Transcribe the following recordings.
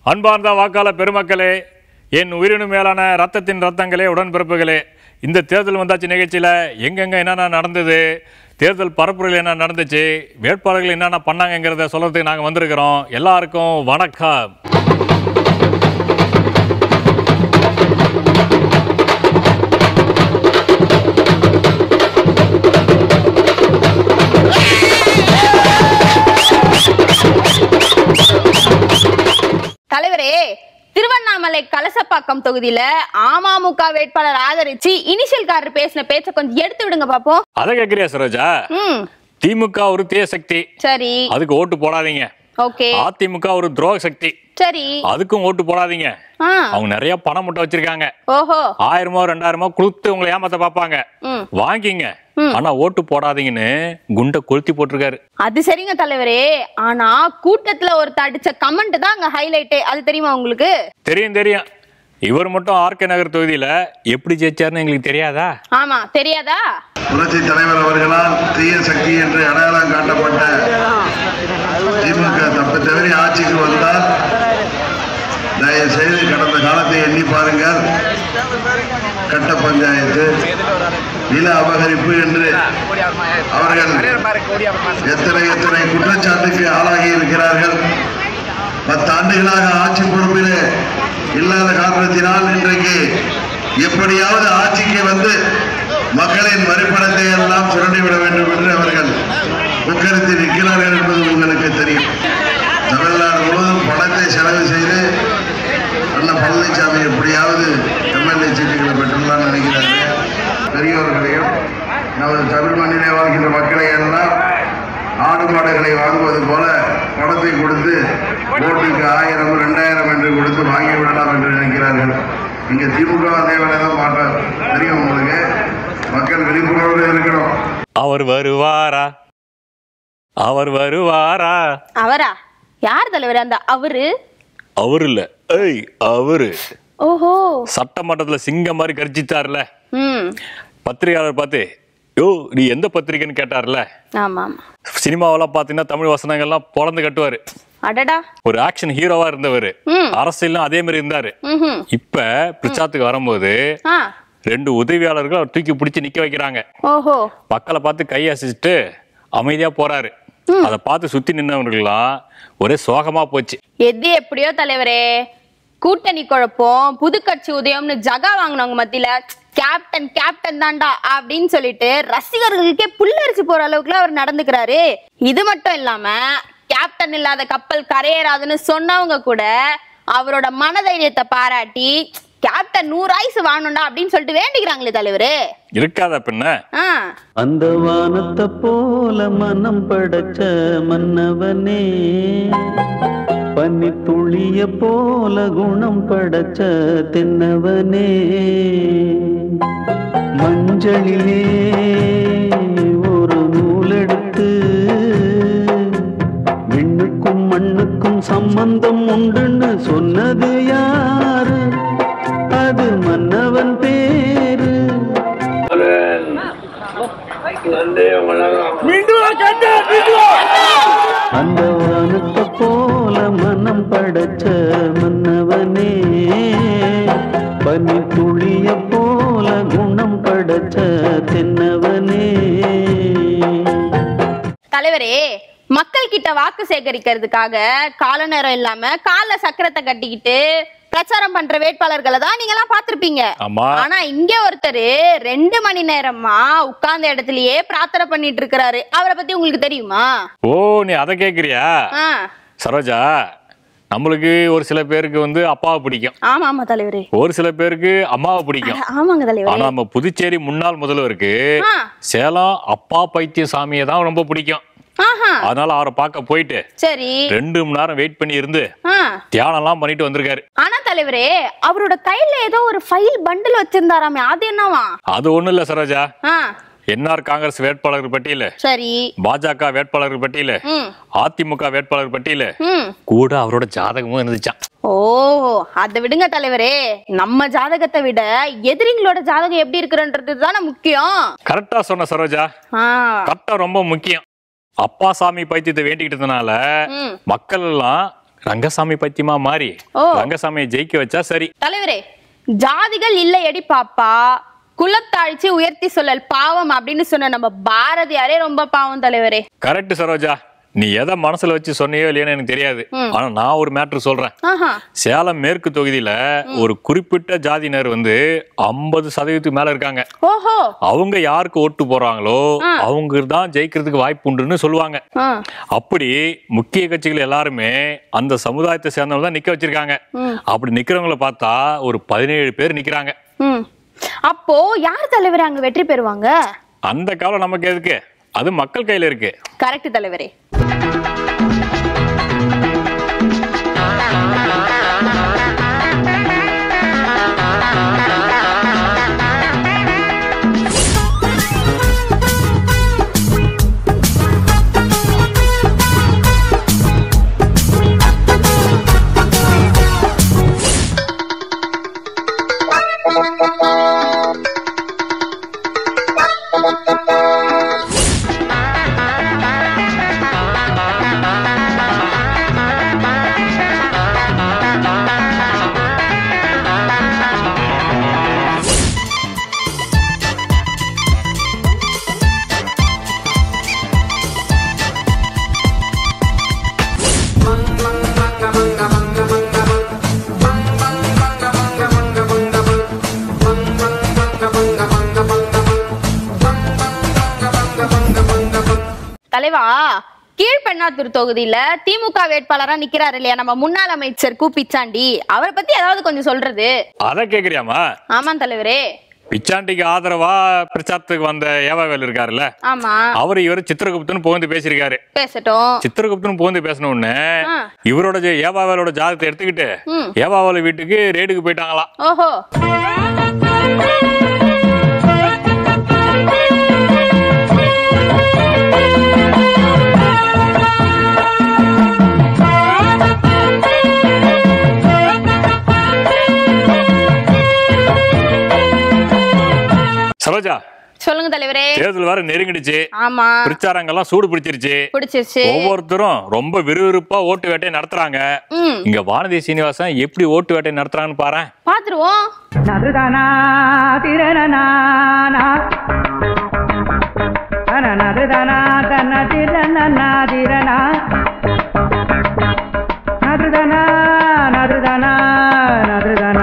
அன்பார்ந்த வாக்காளர் பெருமக்களே என் உயிரினும் மேலான ரத்தத்தின் ரத்தங்களே உடன்பிறப்புகளே இந்த தேர்தல் வந்தாச்சு நிகழ்ச்சியில் எங்கெங்க என்னென்ன நடந்தது தேர்தல் பரப்புரையில் என்ன நடந்துச்சு வேட்பாளர்கள் என்னென்ன பண்ணாங்கங்கிறத சொல்கிறதுக்கு நாங்கள் வந்திருக்கிறோம் எல்லாருக்கும் வணக்கம் தலைவரே திருவண்ணாமலை கலசப்பாக்கம் தொகுதியில அமமுக வேட்பாளர் ஆதரிச்சு இனிஷியல் காரர் பேசின பேச்ச கொஞ்சம் எடுத்து விடுங்க பாப்போம் அதை கேட்குறியா சரோஜா ம் திமுக ஒரு தீய சக்தி சரி அதுக்கு ஓட்டு போடாதீங்க ஓகே அதிமுக ஒரு துரோக சக்தி சரி அதுக்கும் ஓட்டு போடாதீங்க ஆ அவங்க நிறைய பணம் மட்டும் வச்சிருக்காங்க ஓஹோ ஆயிரமோ ரெண்டாயிரமோ கொடுத்து உங்களை ஏமாத்த பார்ப்பாங்க ம் வாங்கிங்க ஆனா ஓட்டு போடாதீங்கன்னு குண்டை கொளுத்தி போட்டிருக்காரு அது சரிங்க தலைவரே ஆனா கூட்டத்துல ஒருத்த அடிச்ச கமெண்ட் தான் அங்க ஹைலைட்டே அது தெரியுமா உங்களுக்கு தெரியும் தெரியும் இவர் மட்டும் ஆர்கே நகர் தொகுதியில எப்படி ஜெயிச்சாருன்னு எங்களுக்கு தெரியாதா ஆமா தெரியாதா புரட்சி தலைவர் அவர்களால் தீய சக்தி என்று அடையாளம் காட்டப்பட்ட திமுக தப்பி தவறி ஆட்சிக்கு வந்தால் தயவு செய்து கடந்த காலத்தை எண்ணி பாருங்கள் கட்ட பஞ்சாயத்து நில அபகரிப்பு என்று அவர்கள் எத்தனை எத்தனை குற்றச்சாட்டுக்கு ஆளாகி இருக்கிறார்கள் பத்து ஆண்டுகளாக ஆட்சி பொறுப்பிலே இல்லாத காரணத்தினால் இன்றைக்கு எப்படியாவது ஆட்சிக்கு வந்து மக்களின் வரிப்பணத்தை எல்லாம் சுரண்டிவிட வேண்டும் என்று அவர்கள் உக்கரித்து நிற்கிறார்கள் என்பது உங்களுக்கு தெரியும் தமிழ்நாடு முழுவதும் பணத்தை செலவு செய்து அண்ணன் பழனிசாமி எப்படியாவது எம்எல்ஏ சீட்டுகளை பெற்றுள்ளான்னு நினைக்கிறாங்க பெரியவர்களையும் நமது தமிழ் மண்ணிலே வாழ்கின்ற மக்களை எல்லாம் ஆடு மாடுகளை வாங்குவது போல பணத்தை கொடுத்து ஓட்டுக்கு ஆயிரம் ரெண்டாயிரம் என்று கொடுத்து வாங்கி விடலாம் என்று நினைக்கிறார்கள் இங்க திமுக அதே வேலை தான் மாட்டார் தெரியும் உங்களுக்கு மக்கள் விழிப்புணர்வு இருக்கணும் அவர் வருவாரா அவர் வருவாரா அவரா யார் தலைவர் அந்த அவரு அவர் இல்ல ஏய் அவரு ஓஹோ சட்டமன்றத்துல சிங்கம் மாதிரி கர்ஜித்தார்ல ம் பத்திரிகையாளர் பார்த்து யோ நீ எந்த பத்திரிக்கைன்னு கேட்டார்ல ஆமா ஆமா சினிமாவெல்லாம் பார்த்தீங்கன்னா தமிழ் வசனங்கள்லாம் பொழந்து கட்டுவாரு அடடா ஒரு ஆக்ஷன் ஹீரோவா இருந்தவர் ம் அரசியலும் அதே மாதிரி இருந்தாரு ம் இப்ப பிரச்சாரத்துக்கு வரும்போது ஆ ரெண்டு உதவியாளர்கள் அவர் தூக்கி பிடிச்சி நிக்க வைக்கிறாங்க ஓஹோ மக்களை பார்த்து கை அசைச்சிட்டு அமைதியா போறாரு அதை பார்த்து சுத்தி நின்னவர்கள்லாம் ஒரே சோகமா போச்சு எது எப்படியோ தலைவரே கூட்டணி குழப்பம் புதுக்கட்சி உதயம்னு ஜகா வாங்கினவங்க மத்தியில கேப்டன் கேப்டன் தான்டா அப்படின்னு சொல்லிட்டு ரசிகர்களுக்கே புல்லரிச்சு போற அளவுக்குலாம் அவர் நடந்துக்கிறாரு இது மட்டும் இல்லாம கேப்டன் இல்லாத கப்பல் கரையேறாதுன்னு சொன்னவங்க கூட அவரோட மனதைரியத்தை பாராட்டி கேப்டன் நூறு ஆயுசு வாழணும்டா அப்படின்னு சொல்லிட்டு வேண்டிக்கிறாங்களே தலைவரு இருக்காதா பின்ன ஆ அந்த வானத்தை போல மனம் படைச்ச மன்னவனே பன்னி துளிய போல குணம் படைச்ச தென்னவனே மஞ்சளிலே ஒரு நூலெடுத்து விண்ணுக்கும் மண்ணுக்கும் சம்பந்தம் உண்டுன்னு சொன்னது யாரு அது மன்னவன் பேரு அந்த வானத்தை போல மனம் படைச்ச மன்னவனே பனி துளிய போல குணம் படைச்ச தென்னவனே தலைவரே மக்கள் கிட்ட வாக்கு சேகரிக்கிறதுக்காக கால நேரம் இல்லாம கால சக்கரத்தை கட்டிக்கிட்டு பிரச்சாரம் பண்ற வேட்பாளர்களை தான் நீங்க எல்லாம் பாத்திருப்பீங்க ஆமா ஆனா இங்க ஒருத்தர் ரெண்டு மணி நேரமா உட்கார்ந்த இடத்துலயே பிரார்த்தனை பண்ணிட்டு இருக்கிறாரு அவரை பத்தி உங்களுக்கு தெரியுமா ஓ நீ அதை கேக்குறியா ஆ, சரோஜா நம்மளுக்கு ஒரு சில பேருக்கு வந்து அப்பாவை பிடிக்கும் ஆமா ஆமா தலைவரே ஒரு சில பேருக்கு அம்மாவை பிடிக்கும் ஆமாங்க தலைவரே ஆனா நம்ம புதுச்சேரி முன்னாள் முதல்வருக்கு ஆ. சேலம் அப்பா பைத்திய சாமியை தான் ரொம்ப பிடிக்கும் ஆஹா அதனால அவரை பார்க்க போயிட்டு சரி ரெண்டு மணி நேரம் வெயிட் பண்ணி இருந்து ஆ தியானம்லாம் பண்ணிட்டு வந்திருக்காரு ஆனா தலைவரே அவரோட கையில ஏதோ ஒரு ஃபைல் பண்டில் வச்சிருந்தாராமே அது என்னவா அது ஒண்ணும் இல்ல சரோஜா ஆ என்ஆர் காங்கிரஸ் வேட்பாளர் பட்டியல சரி பாஜக வேட்பாளர் பட்டியல ம் அதிமுக வேட்பாளர் பட்டியல ம் கூட அவரோட ஜாதகமும் இருந்துச்சான் ஓ அதை விடுங்க தலைவரே நம்ம ஜாதகத்தை விட எதிரிங்களோட ஜாதகம் எப்படி இருக்குன்றது தானே முக்கியம் கரெக்டா சொன்ன சரோஜா ஆ கரெக்டா ரொம்ப முக்கியம் அப்பா சாமி பைத்தியத்தை வேண்டிக்கிட்டதுனால ம் மக்கள் எல்லாம் ரங்கசாமி பத்தியமா மாறி ஓ. ரங்கசாமியை ஜெயிக்க வச்சா சரி தலைவரே ஜாதிகள் இல்லையடி பாப்பா குலத்தாழ்ச்சி உயர்த்தி சொல்லல் பாவம் அப்படின்னு சொன்ன நம்ம பாரதியாரே ரொம்ப பாவம் தலைவரே கரெக்ட் சரோஜா நீ எதை மனசுல வச்சு சொன்னியோ இல்லையோன்னு எனக்கு தெரியாது ஆனா நான் ஒரு மேட்ரு சொல்றேன் ஆஹா சேலம் மேற்கு தொகுதியில ஒரு குறிப்பிட்ட ஜாதியினர் வந்து ஐம்பது சதவீதத்துக்கு மேல இருக்காங்க ஓஹோ அவங்க யாருக்கு ஓட்டு போறாங்களோ அவங்க தான் ஜெயிக்கிறதுக்கு வாய்ப்பு உண்டுன்னு சொல்லுவாங்க ஆ. அப்படி முக்கிய கட்சிகள் எல்லாருமே அந்த சமுதாயத்தை சேர்ந்தவங்க தான் நிக்க வச்சிருக்காங்க அப்படி நிக்கிறவங்கள பார்த்தா ஒரு பதினேழு பேர் நிக்கிறாங்க ம் அப்போ யார் தலைவரே அங்க வெற்றி பெறுவாங்க அந்த காலம் நமக்கு எதுக்கு அது மக்கள் கையில இருக்கு கரெக்ட் தலைவரே தலைவா கீழ்பெண்ணாத்தூர் தொகுதியில திமுக வேட்பாளரா நிக்கிறாரு இல்லையா நம்ம முன்னாள் அமைச்சர் கு பிச்சாண்டி அவரை பத்தி ஏதாவது கொஞ்சம் சொல்றது அதை கேக்குறியாமா ஆமா தலைவரே பிச்சாண்டிக்கு ஆதரவா பிரச்சாரத்துக்கு வந்த ஏவாவேல் இருக்காருல்ல ஆமா அவர் இவர் சித்திரகுப்தன் புகழ்ந்து பேசியிருக்காரு பேசட்டும் சித்திரகுப்தன் புகழ்ந்து பேசின உடனே ஆ. இவரோட ஜெ- ஏவாவேலோட ஜாதகத்தை எடுத்துக்கிட்டு ம். ஏவாவேல வீட்டுக்கு ரேடுக்கு போயிட்டாங்களாம் ஓஹோ சரோஜா சொல்லுங்க தலைவரே தேர்தல் வேற நெருங்கிடுச்சு ஆமா பிரச்சாரங்கெல்லாம் சூடு பிடிச்சிருச்சு பிடிச்சிருச்சு ஒவ்வொருத்தரும் ரொம்ப விறுவிறுப்பா ஓட்டு வேட்டை நடத்துறாங்க ம் இங்க வானதி சீனிவாசன் எப்படி ஓட்டு வேட்டை நடத்துறாங்கன்னு பாரு பாத்துருவோம் நதுதனா திரணனானா தன நதுதனா தன திரணனா திரணா நதுதனா நதுதனா நதுதனா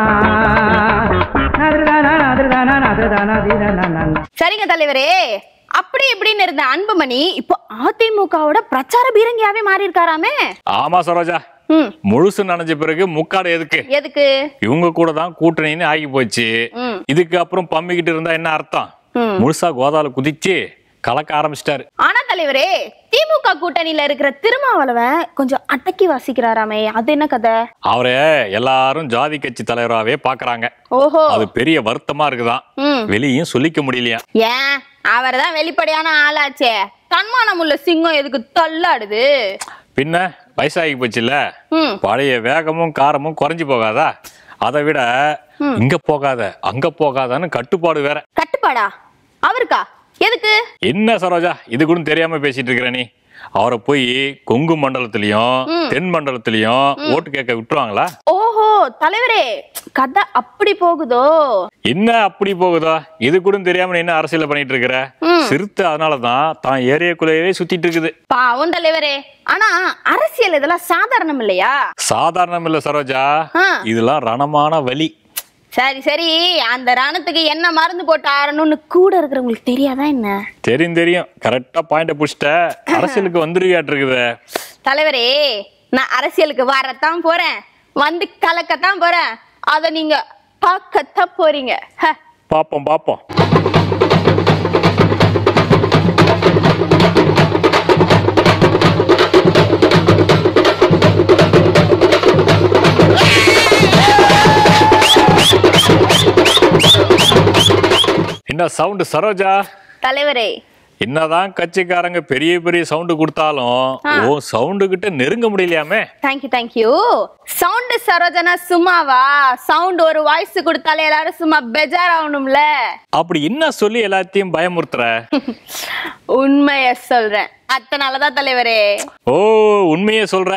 நதுதனா நதுதனா நதுதனா திரணனா சரிங்க தலைவரே அப்படி இப்படின்னு இருந்த அன்புமணி இப்போ அதிமுகவோட பிரச்சார பீரங்கியாவே மாறி இருக்காராமே ஆமா சரோஜா ம் முழுசு நனைஞ்ச பிறகு முக்காடு எதுக்கு எதுக்கு இவங்க கூட தான் கூட்டணின்னு ஆகி போச்சு ம். இதுக்கு அப்புறம் பம்மிக்கிட்டு இருந்தா என்ன அர்த்தம் ம். முழுசா கோதால குதிச்சு கலக்க ஆரம்பிச்சிட்டாரு ஆனா தலைவரே திமுக கூட்டணியில இருக்கிற திருமாவளவன் கொஞ்சம் அடக்கி வாசிக்கிறாராமே அது என்ன கதை அவரை எல்லாரும் ஜாதி கட்சி தலைவராகவே பாக்குறாங்க ஓஹோ அது பெரிய வருத்தமா இருக்குதான் ம் வெளியும் சொல்லிக்க முடியலையா ஏன் அவர் தான் வெளிப்படையான ஆளாச்சே தன்மானம் உள்ள சிங்கம் எதுக்கு தள்ளாடுது பின்ன வயசாகி போச்சுல்ல ம் பழைய வேகமும் காரமும் குறைஞ்சு போகாதா அதை விட இங்க போகாத அங்க போகாதான்னு கட்டுப்பாடு வேற கட்டுப்பாடா அவருக்கா எதுக்கு என்ன சரோஜா இது கூட தெரியாம பேசிட்டு இருக்கிற நீ அவரை போய் கொங்கு மண்டலத்திலயும் தென் மண்டலத்திலயும் ஓட்டு கேட்க விட்டுருவாங்களா ஓஹோ தலைவரே கதை அப்படி போகுதோ என்ன அப்படி போகுதோ இது கூட தெரியாம நீ என்ன அரசியல பண்ணிட்டு இருக்கிற சிறுத்தை அதனாலதான் தான் ஏரியாக்குள்ளேயே சுத்திட்டு இருக்குது பாவம் தலைவரே ஆனா அரசியல் இதெல்லாம் சாதாரணம் இல்லையா சாதாரணம் இல்ல சரோஜா ஆ. இதெல்லாம் ரணமான வலி சரி சரி அந்த ரணத்துக்கு என்ன மருந்து போட்டு ஆறணும்னு கூட இருக்கிறவங்களுக்கு தெரியாதா என்ன தெரியும் தெரியும் கரெக்டா பாயிண்ட புடிச்சிட்ட அரசியலுக்கு வந்துருவியாட்டு இருக்குது தலைவரே நான் அரசியலுக்கு வரத்தான் போறேன் வந்து கலக்கத்தான் போறேன் அத நீங்க பார்க்கத்தான் போறீங்க ஹ. பாப்போம் பாப்போம் என்ன சவுண்ட் சரோஜா தலைவரே என்னதான் கட்சிக்காரங்க பெரிய பெரிய சவுண்டு கொடுத்தாலும் ஓ சவுண்டு கிட்ட நெருங்க முடியலையாமே தேங்க்யூ தேங்க்யூ சவுண்ட் சரோஜனா சும்மாவா சவுண்ட் ஒரு வாய்ஸ் கொடுத்தாலே எல்லாரும் சும்மா பெஜார் ஆகணும்ல அப்படி என்ன சொல்லி எல்லாத்தையும் பயமுறுத்துற உண்மைய சொல்றேன் அத்தனாலதான் தலைவரே ஓ உண்மையே சொல்ற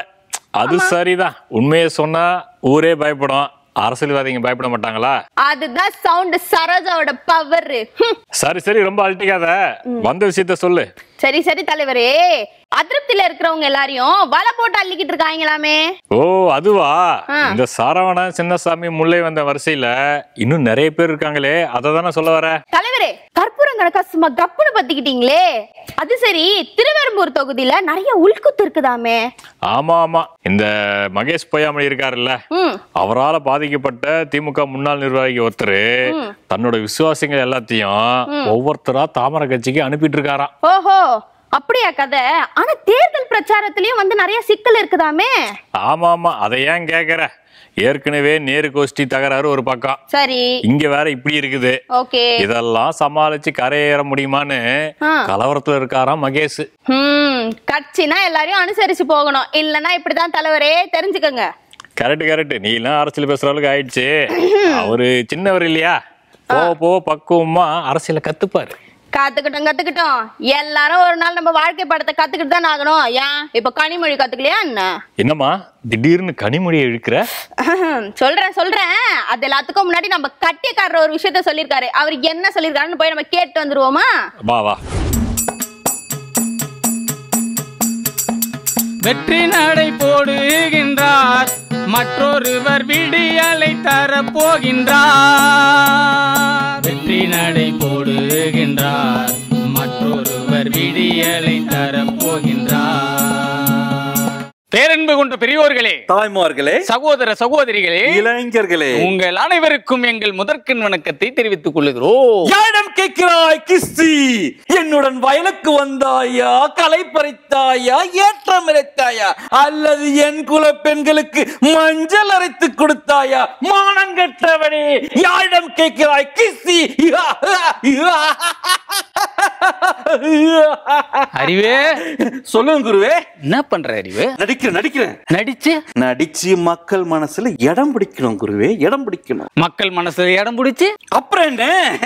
அது சரிதான் உண்மையை சொன்னா ஊரே பயப்படும் அரசியல்வாதிங்க பயப்பட மாட்டாங்களா அதுதான் சவுண்ட் சரோஜாவோட பவர் சரி சரி ரொம்ப அழட்டிக்காத வந்த விஷயத்த சொல்லு சரி சரி தலைவரே அதிருப்தியில இருக்கிறவங்க எல்லாரையும் வலை போட்டு அள்ளிக்கிட்டு இருக்காங்களாமே ஓ அதுவா ஆ. இந்த சாரவண சின்னசாமி முல்லை வந்த வரிசையில இன்னும் நிறைய பேர் இருக்காங்களே அதை தானே சொல்ல வர தலைவரே கற்பூரம் கணக்கா சும்மா கப்புன்னு பத்திக்கிட்டீங்களே அது சரி திருவெரும்பூர் தொகுதியில நிறைய உள்குத்து இருக்குதாமே ஆமா ஆமா இந்த மகேஷ் பொய்யாமொழி இருக்காருல்ல ம் அவரால பாதிக்கப்பட்ட திமுக முன்னாள் நிர்வாகி ஒருத்தர் தன்னோட விசுவாசிங்க எல்லாத்தையும் ஒவ்வொருத்தரா தாமரை கட்சிக்கு அனுப்பிட்டு இருக்காராம் ஓஹோ அப்படியா கதை ஆனா தேர்தல் பிரச்சாரத்திலயும் வந்து நிறைய சிக்கல் இருக்குதாமே ஆமா ஆமா அதை ஏன் கேக்குற ஏற்கனவே நேரு கோஷ்டி தகராறு ஒரு பக்கம் சரி இங்க வேற இப்படி இருக்குது ஓகே இதெல்லாம் சமாளிச்சு கரையேற முடியுமான்னு ஆ. கலவரத்துல இருக்காராம் மகேஷ் ம் கட்சினா எல்லாரையும் அனுசரிச்சு போகணும் இல்லனா இப்படிதான் தலைவரே தெரிஞ்சுக்கங்க கரெக்ட் கரெக்ட் நீ எல்லாம் அரசியல் பேசுற அளவுக்கு ஆயிடுச்சு அவரு சின்னவர் இல்லையா போக போக பக்குவமா அரசியல கத்துப்பாரு கத்துக்கிட்டோம் கத்துக்கிட்டோம் எல்லாரும் ஒரு நாள் நம்ம வாழ்க்கை படத்தை கத்துக்கிட்டு தான் ஆகணும் ஏன் இப்ப கனிமொழி கத்துக்கலையா என்ன என்னம்மா திடீர்னு கனிமொழியை இழுக்கிற சொல்றேன் சொல்றேன் அது எல்லாத்துக்கும் முன்னாடி நம்ம கட்டியக்காரர் ஒரு விஷயத்த சொல்லியிருக்காரு அவர் என்ன சொல்லியிருக்காருன்னு போய் நம்ம கேட்டு வந்துருவோமா வா வா வெற்றி நடை போடுகின்றார் மற்றொருவர் விடியலை தரப் போகின்றார் வெற்றி நடை போடுகின்றார் மற்றொருவர் விடியலை தரப் போகின்றார் பேரன்பு கொண்ட பெரியோர்களே தாய்மார்களே சகோதர சகோதரிகளே இளைஞர்களே உங்கள் அனைவருக்கும் எங்கள் முதற்கண் வணக்கத்தை தெரிவித்துக் கொள்கிறோம் யாரிடம் கேட்கிறாய் கிஸ்தி என்னுடன் வயலுக்கு வந்தாயா களை பறித்தாயா ஏற்றம் இறைத்தாயா அல்லது என் குல பெண்களுக்கு மஞ்சள் அரைத்து கொடுத்தாயா மானங்கெட்டவனே யாரிடம் கேட்கிறாய் கிஸ்தி அறிவே சொல்லுங்க குருவே என்ன பண்ற அறிவு நடிக்கிறேன் நடிக்கிறேன் நடிச்சு நடிச்சு மக்கள் மனசுல இடம் பிடிக்கணும் குருவே இடம் பிடிக்கணும் மக்கள் மனசுல இடம் பிடிச்சு அப்புறம் என்ன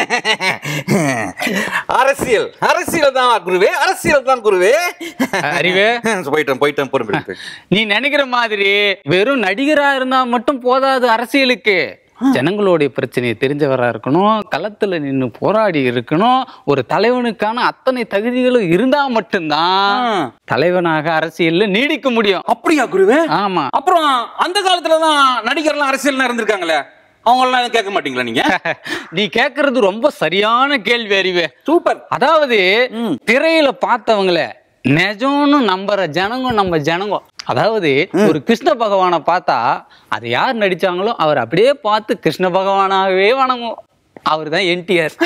அரசியல் அரசியல் தான் குருவே அரசியல் தான் குருவே அறிவே போயிட்டேன் போயிட்டேன் பொறுமை நீ நினைக்கிற மாதிரி வெறும் நடிகரா இருந்தா மட்டும் போதாது அரசியலுக்கு ஜனங்களுடைய பிரச்சனையை தெரிஞ்சவரா இருக்கணும் களத்துல நின்னு போராடி இருக்கணும் ஒரு தலைவனுக்கான அத்தனை தகுதிகளும் இருந்தா மட்டும்தான் ஆ. தலைவனாக அரசியல்ல நீடிக்க முடியும் அப்படியா குருவே ஆமா அப்புறம் அந்த காலத்துல தான் நடிகர்லாம் அரசியல் இருந்திருக்காங்களே அவங்க எல்லாம் எதுவும் கேட்க மாட்டீங்களா நீங்க நீ கேக்குறது ரொம்ப சரியான கேள்வி அறிவு சூப்பர் அதாவது ம். திரையில பார்த்தவங்கள நிஜம்னு நம்புற ஜனங்க நம்ம ஜனங்க அதாவது ஒரு கிருஷ்ண பகவானை பார்த்தா அது யார் நடிச்சாங்களோ அவர் அப்படியே பார்த்து கிருஷ்ண பகவானாகவே வணங்கும் அவர் தான் என்டிஆர்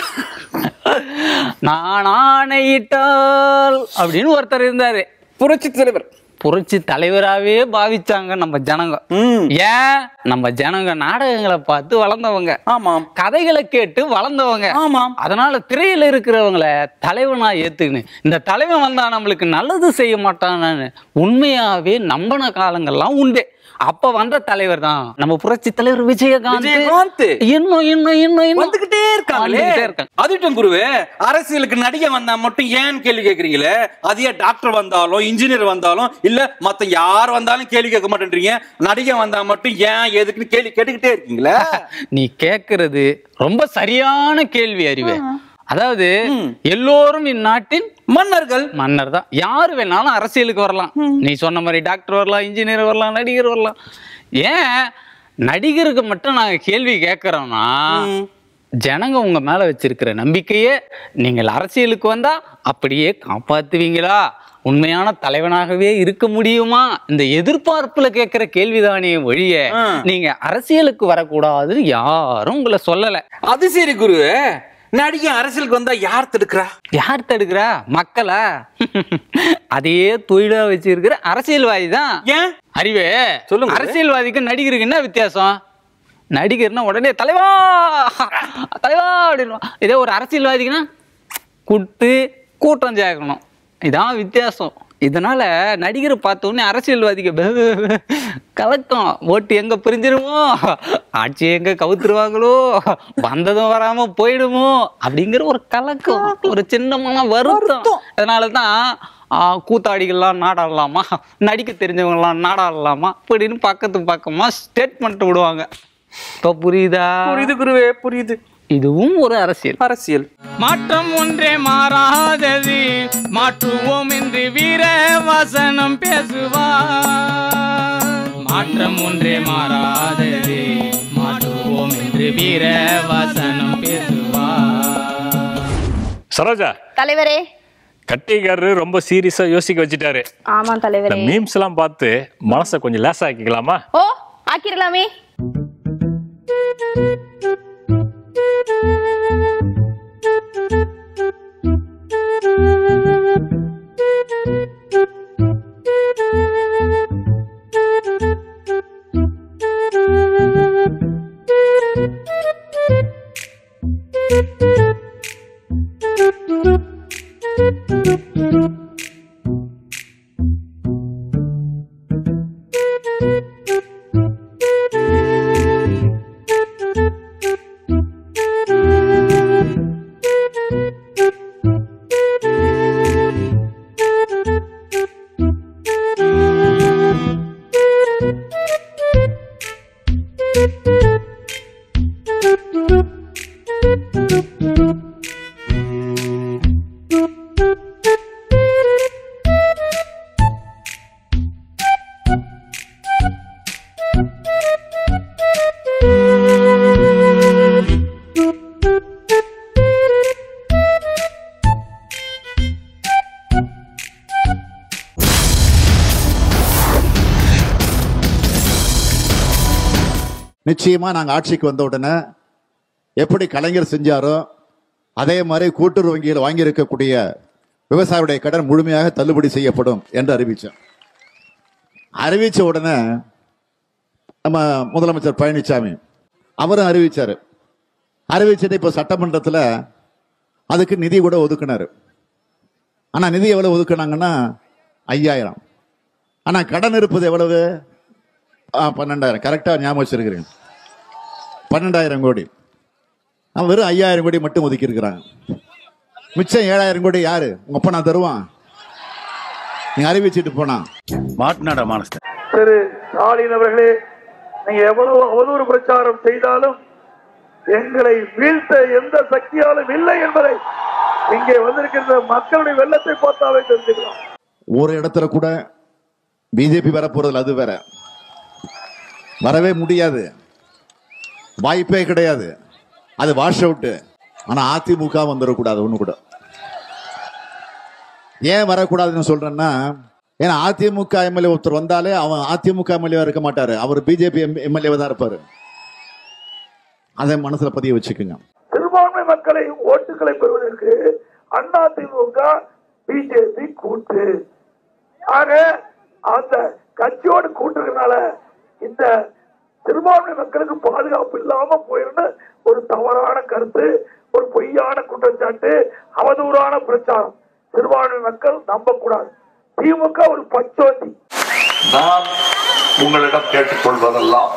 நான் ஆணையிட்டால் அப்படின்னு ஒருத்தர் இருந்தாரு புரட்சி தலைவர் புரட்சி தலைவராகவே பாவிச்சாங்க நம்ம ஜனங்க ம். ஏன் நம்ம ஜனங்க நாடகங்களை பார்த்து வளர்ந்தவங்க ஆமாம் கதைகளை கேட்டு வளர்ந்தவங்க ஆமாம் அதனால திரையில இருக்கிறவங்கள தலைவனா ஏத்துக்கின்னு இந்த தலைவன் வந்தா நம்மளுக்கு நல்லது செய்ய மாட்டான்னு உண்மையாவே நம்பின காலங்கள்லாம் உண்டு அப்ப வந்த தலைவர் தான் நம்ம புரட்சி தலைவர் விஜயகாந்த் விஜயகாந்த். இன்னும் இன்னும் இன்னும் இன்னும் வந்துகிட்டே இருக்காங்களே வந்துகிட்டே இருக்காங்க. அதுட்டும் குருவே அரசியலுக்கு நடிகை வந்தா மட்டும் ஏன் கேள்வி கேக்குறீங்களே அதே டாக்டர் வந்தாலும் இன்ஜினியர் வந்தாலும் இல்ல மத்த யார் வந்தாலும் கேள்வி கேட்க மாட்டேன்றீங்க நடிகை வந்தா மட்டும் ஏன் எதுக்குன்னு கேள்வி கேட்டுக்கிட்டே இருக்கீங்களே நீ கேக்குறது ரொம்ப சரியான கேள்வி அறிவு அதாவது ம். எல்லோரும் இந்நாட்டின் மன்னர்கள் மன்னர் தான் யார் வேணாலும் அரசியலுக்கு வரலாம் நீ சொன்ன மாதிரி டாக்டர் வரலாம் இன்ஜினியர் வரலாம் நடிகர் வரலாம் ஏன் நடிகருக்கு மட்டும் நாங்க கேள்வி கேட்கறோம்னா ம். ஜனங்க உங்க மேல வச்சிருக்கிற நம்பிக்கையே நீங்கள் அரசியலுக்கு வந்தா அப்படியே காப்பாத்துவீங்களா உண்மையான தலைவனாகவே இருக்க முடியுமா இந்த எதிர்பார்ப்புல கேட்கிற கேள்விதானே ஒழிய ஆ. நீங்க அரசியலுக்கு வரக்கூடாதுன்னு யாரும் உங்களை சொல்லல அது சரி குரு நடிகை அரசியலுக்கு வந்தா யார் தடுக்கிறா யார் தடுக்கிறா மக்களா அதையே தொழிலா வச்சிருக்கிற அரசியல்வாதி தான் ஏன் அறிவே சொல்லுங்க. அரசியல்வாதிக்கு நடிகருக்கு என்ன வித்தியாசம் நடிகர்னா உடனே தலைவா தலைவா அப்படின்னு இதே ஒரு அரசியல்வாதிக்குன்னா கூட்டு கூட்டம் சேர்க்கணும் இதான் வித்தியாசம் இதனால நடிகரை பார்த்த உடனே அரசியல்வாதிக்கு பே- பே- பே- கலக்கம் ஓட்டு எங்க பிரிஞ்சிருமோ ஆட்சி எங்க கவுத்துருவாங்களோ வந்ததும் வராம போயிடுமோ அப்படிங்கிற ஒரு கலக்கம் ஒரு சின்னமான வருத்தம் அதனாலதான் ஆ, கூத்தாடிகள்லாம் நாடாடலாமா நடிக்க தெரிஞ்சவங்கலாம் நாடாடலாமா அப்படின்னு பக்கத்து பக்கமா ஸ்டேட்மெண்ட் விடுவாங்க இப்போ புரியுதா புரியுது குருவே புரியுது இதுவும் ஒரு அரசியல் அரசியல் மாற்றம் ஒன்றே மாறாதது மாற்றுவோம் என்று வீர வசனம் பேசுவார் மாற்றம் ஒன்றே மாறாதது மாற்றுவோம் என்று வீர வசனம் பேசுவார் சரோஜா தலைவரே கட்டிக்காரரு ரொம்ப சீரியஸா யோசிக்க வச்சுட்டாரு ஆமா இந்த தலைவரே மீம்ஸ் எல்லாம் பார்த்து மனசை கொஞ்சம் லேசாக்கிக்கலாமா ஓ ஆக்கிரலாமே நிச்சயமா நாங்க ஆட்சிக்கு வந்த உடனே எப்படி கலைஞர் செஞ்சாரோ அதே மாதிரி கூட்டுறவு வங்கியில் வாங்கியிருக்கக்கூடிய விவசாயியுடைய கடன் முழுமையாக தள்ளுபடி செய்யப்படும் என்று அறிவிச்சோம் அறிவிச்ச உடனே நம்ம முதலமைச்சர் பழனிசாமி அவரும் அறிவிச்சாரு அறிவிச்சது இப்போ சட்டமன்றத்தில் அதுக்கு நிதி கூட ஒதுக்குனாரு ஆனா நிதி எவ்வளவு ஒதுக்குனாங்கன்னா ஐயாயிரம் ஆனா கடன் இருப்பது எவ்வளவு ஆ பன்னெண்டாயிரம் கரெக்டாக ஞாபகம் வச்சிருக்கிறேன் பன்னெண்டாயிரம் கோடி அவன் வெறும் ஐயாயிரம் கோடி மட்டும் ஒதுக்கி இருக்கிறாங்க மிச்சம் ஏழாயிரம் கோடி யாரு உங்க அப்பா நான் தருவான் நீ அறிவிச்சிட்டு போனா மாட்டினாடா மானஸ்தர் திரு ஸ்டாலின் அவர்களே நீங்க எவ்வளவு அவதூறு பிரச்சாரம் செய்தாலும் எங்களை வீழ்த்த எந்த சக்தியாலும் இல்லை என்பதை இங்கே வந்திருக்கின்ற மக்களுடைய வெள்ளத்தை பார்த்தாவே தெரிஞ்சுக்கலாம் ஒரு இடத்துல கூட பிஜேபி வரப்போறதுல அது வேற வரவே முடியாது வாய்ப்பே கிடையாது அது வாஷ் அவுட்டு ஆனா அதிமுக வந்துடக்கூடாது ஒண்ணு கூட ஏன் வரக்கூடாதுன்னு சொல்றேன்னா ஏன்னா அதிமுக எம்எல்ஏ ஒருத்தர் வந்தாலே அவன் அதிமுக எம்எல்ஏ இருக்க மாட்டாரு அவர் பிஜேபி எம்எல்ஏ தான் இருப்பாரு அதை மனசுல பதிய வச்சுக்கோங்க சிறுபான்மை மக்களை ஓட்டுகளை பெறுவதற்கு அண்ணா திமுக பிஜேபி கூட்டு ஆக அந்த கட்சியோடு கூட்டுறதுனால இந்த சிறுபான்மை மக்களுக்கு பாதுகாப்பு இல்லாம போயிருந்து ஒரு தவறான கருத்து ஒரு பொய்யான குற்றச்சாட்டு அவதூறான பிரச்சாரம் சிறுபான்மை மக்கள் நம்பக்கூடாது திமுக ஒரு பச்சோந்தி நான் உங்களிடம் கேட்டுக்கொள்வதெல்லாம்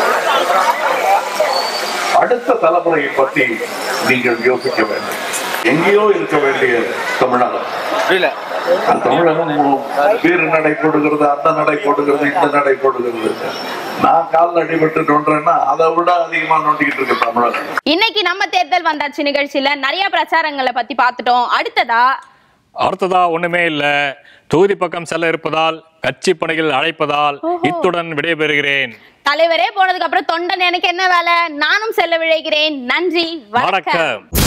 அடுத்த தலைமுறையை பற்றி நீங்கள் யோசிக்க வேண்டும் எங்கேயோ இருக்க வேண்டிய தமிழகம் புரியல அந்த தமிழகம் வீறு நடை போடுகிறது அந்த நடை போடுகிறது இந்த நடை போடுகிறது நான் கால் அடிபட்டு நோண்டுறேன்னா அதை விட அதிகமா நோண்டிக்கிட்டு இருக்கு தமிழகம் இன்னைக்கு நம்ம தேர்தல் வந்தாச்சு நிகழ்ச்சியில நிறைய பிரச்சாரங்களை பத்தி பார்த்துட்டோம் அடுத்ததா அடுத்ததா ஒண்ணுமே இல்ல தொகுதி பக்கம் செல்ல இருப்பதால் கட்சி பணிகள் அழைப்பதால் இத்துடன் விடைபெறுகிறேன் தலைவரே போனதுக்கு அப்புறம் தொண்டன் எனக்கு என்ன வேலை நானும் செல்ல விழைகிறேன் நன்றி வணக்கம் வணக்கம்